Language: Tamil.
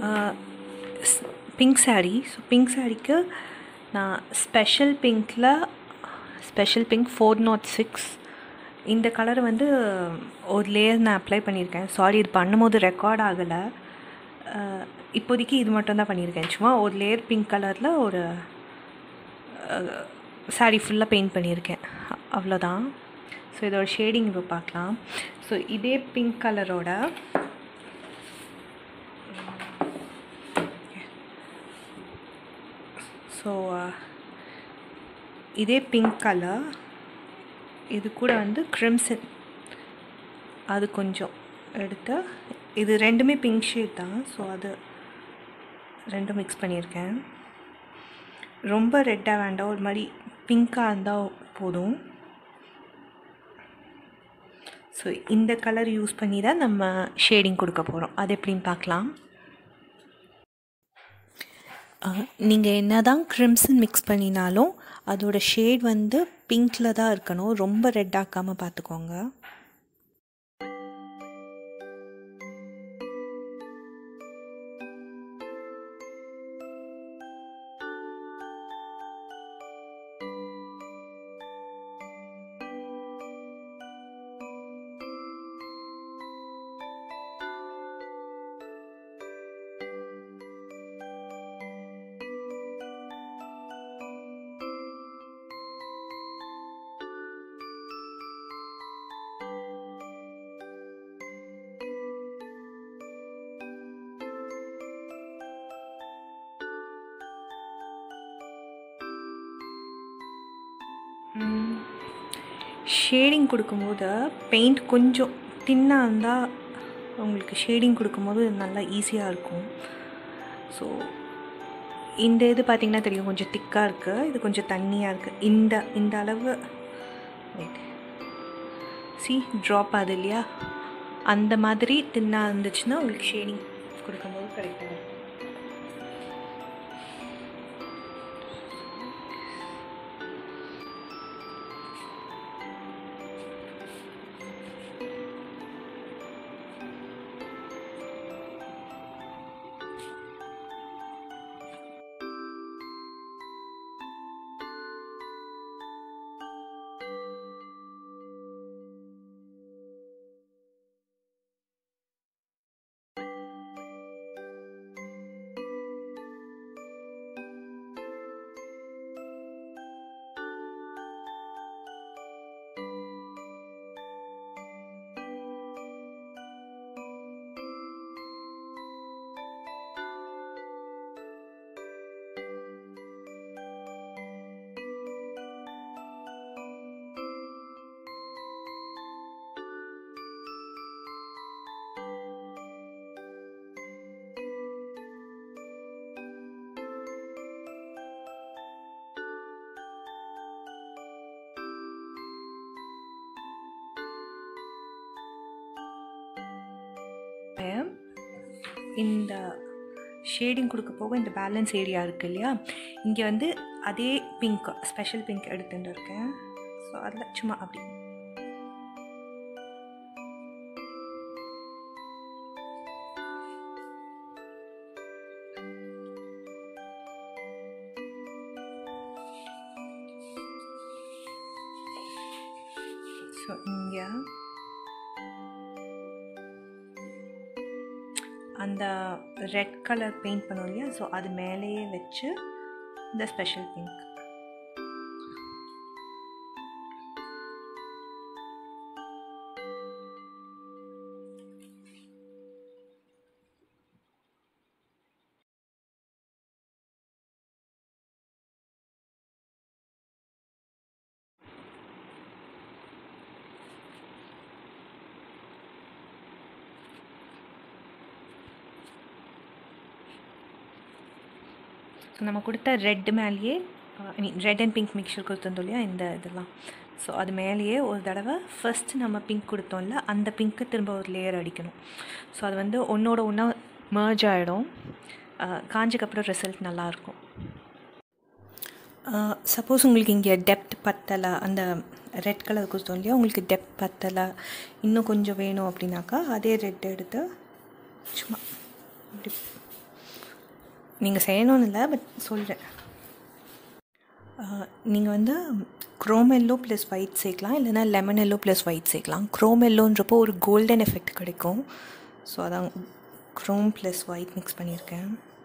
பிங்க் saree ஸோ பிங்க் சாரீக்கு நான் ஸ்பெஷல் பிங்க்கில் special pink four nought six இந்த கலர் வந்து ஒரு லேயர் நான் அப்ளை பண்ணியிருக்கேன் சாரி இது பண்ணும்போது ரெக்கார்ட் ஆகலை இப்போதைக்கு இது மட்டும் தான் பண்ணியிருக்கேன் சும்மா ஒரு லேயர் பிங்க் கலரில் ஒரு சாரீ ஃபுல்லாக பெயிண்ட் பண்ணியிருக்கேன் அவ்வளோதான் ஸோ இதோட ஷேடிங் இப்போ பார்க்கலாம் ஸோ இதே பிங்க் கலரோட ஸோ இதே பிங்க் கலர் இது கூட வந்து க்ரிம்சன் அது கொஞ்சம் எடுத்து இது ரெண்டுமே பிங்க் ஷேட் தான் ஸோ அது ரெண்டும் மிக்ஸ் பண்ணியிருக்கேன் ரொம்ப ரெட்டாக வேண்டாம் ஒரு மாதிரி பிங்க்காக இருந்தால் போதும் ஸோ இந்த கலர் யூஸ் பண்ணி தான் நம்ம ஷேடிங் கொடுக்க போகிறோம் அது எப்படின்னு பார்க்கலாம் நீங்கள் என்ன தான் க்ரிம்சன் மிக்ஸ் பண்ணினாலும் அதோட ஷேட் வந்து பிங்க்கில் தான் இருக்கணும் ரொம்ப ரெட் ஆக்காமல் பார்த்துக்கோங்க ஷேடிங் கொடுக்கும்போது பெயிண்ட் கொஞ்சம் தின்னாக இருந்தால் உங்களுக்கு ஷேடிங் கொடுக்கும்போது நல்லா ஈஸியாக இருக்கும் ஸோ இந்த இது பார்த்திங்கன்னா தெரியும் கொஞ்சம் திக்காக இருக்குது இது கொஞ்சம் தண்ணியாக இருக்குது இந்த இந்த அளவு சி ட்ராப் ஆகுது இல்லையா அந்த மாதிரி தின்னாக இருந்துச்சுன்னா உங்களுக்கு ஷேடிங் கொடுக்கும்போது கரெக்டாக இருக்கும் இந்த ஷேடிங் கொடுக்க போக இந்த பேலன்ஸ் ஏரியா இருக்குது இல்லையா இங்கே வந்து அதே பிங்க் ஸ்பெஷல் பிங்க் எடுத்துகிட்டு இருக்கேன் ஸோ அதில் சும்மா அப்படி ஸோ இங்கே அந்த ரெட் கலர் பெயிண்ட் பண்ணோம் இல்லையா ஸோ அது மேலேயே வச்சு இந்த ஸ்பெஷல் பிங்க் ஸோ நம்ம கொடுத்த ரெட் மேலேயே I mean red and pink mixture கொடுத்துருந்தோம் இல்லையா இந்த இதெல்லாம் ஸோ அது மேலேயே ஒரு தடவை ஃபர்ஸ்ட் நம்ம பிங்க் கொடுத்தோம்ல அந்த பிங்க்கு திரும்ப ஒரு லேயர் அடிக்கணும் ஸோ அது வந்து ஒன்றோட ஒன்றா மர்ஜ் ஆகிடும் காஞ்சக்கப்புறம் ரிசல்ட் நல்லாயிருக்கும் சப்போஸ் உங்களுக்கு இங்கே டெப்த் பத்தலை அந்த ரெட் கலர் கொடுத்தோம் இல்லையா உங்களுக்கு டெப்த் பத்தலை இன்னும் கொஞ்சம் வேணும் அப்படின்னாக்கா அதே ரெட் எடுத்து சும்மா இப்படி நீங்கள் செய்யணும்னு இல்லை பட் சொல்கிறேன் நீங்கள் வந்து க்ரோம் எல்லோ ப்ளஸ் ஒயிட் சேர்க்கலாம் இல்லைனா லெமன் எல்லோ ப்ளஸ் ஒயிட் சேர்க்கலாம் க்ரோம் எல்லோன்றப்போ ஒரு கோல்டன் எஃபெக்ட் கிடைக்கும் ஸோ அதான் க்ரோம் ப்ளஸ் ஒயிட் மிக்ஸ் பண்ணியிருக்கேன்